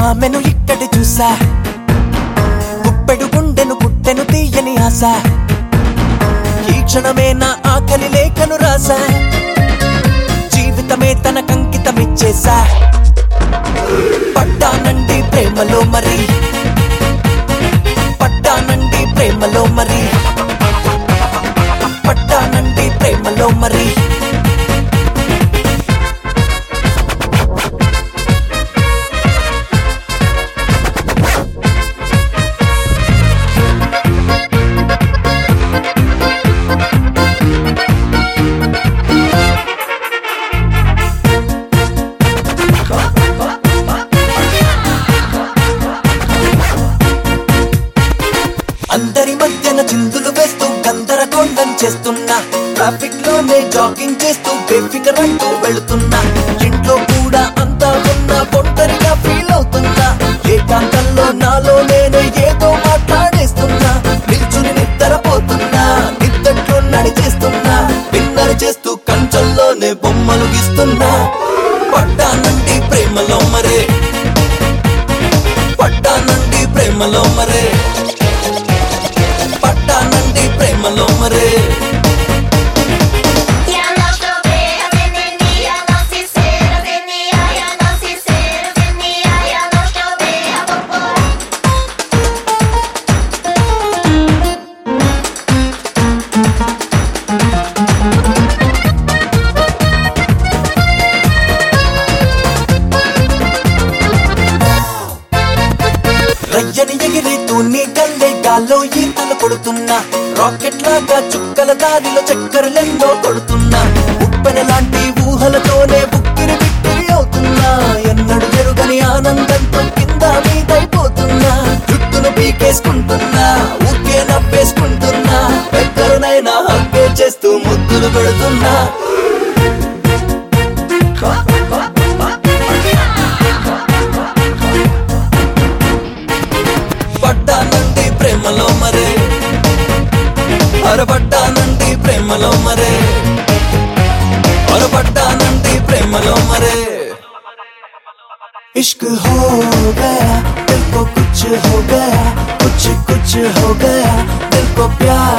ఆమెను ఇక్కడి చూసా గుప్పెడు గుండెను పుట్టెను తీయని ఆశ ఈ క్షణమే నా ఆకలి లేఖను రాసా జీవితమే తన కంకితమిచ్చేసా పడ్డానండి ప్రేమలో మరి పడ్డానండి ప్రేమలో మరి పడ్డానండి ప్రేమలో మరి అందరి మధ్యన చిందులు వేస్తూ గందరగోళం చేస్తున్నా ట్రాఫిక్ లోనే జాగింగ్ చేస్తూ బేఫికర్ అంటూ వెళుతున్నా ఇంట్లో కూడా అంతా ఉన్నా ఒంటరిగా ఫీల్ అవుతున్నా ఏకాంతంలో నాలో నేను ఏదో మాట్లాడేస్తున్నా నిల్చుని నిద్రపోతున్నా నిద్దట్లో నడిచేస్తున్నా విన్నర్ చేస్తూ కంచంలోనే బొమ్మలు గీస్తున్నా పడ్డానండి ప్రేమలో మరే పడ్డానండి ప్రేమలో మరే పడ్డానండి ప్రేమలో మరే E a nossa oveia venenia, não sincera, venia, e a não sincera, venia, e a nossa oveia popó. రయ్యని ఎగిరితూ నీ కల్లే గాల్లో ఈతలు కొడుతున్నా రాకెట్ లాగా చుక్కల దారిలో చక్కరలెన్నో కొడుతున్నా ఉప్పెన లాంటి ఊహలతోనే బుక్కిరి బిక్కిరి అవుతున్నా ఎన్నడు ఎరుగని ఆనందంతో కింద మీదైపోతున్నా జుట్టును పీకేసుకుంటున్నా ఊరికే నవ్వేసుకుంటున్నా దగ్గరనైనా హక్కే చేస్తూ ముద్దులు పెడుతున్నా పడ్డానండి ప్రేమలో మరే అరపడ్డానండి ప్రేమలో మరే అరపడ్డానండి ప్రేమలో మరే इश्क हो गया दिल को कुछ हो गया कुछ कुछ हो गया दिल को प्यार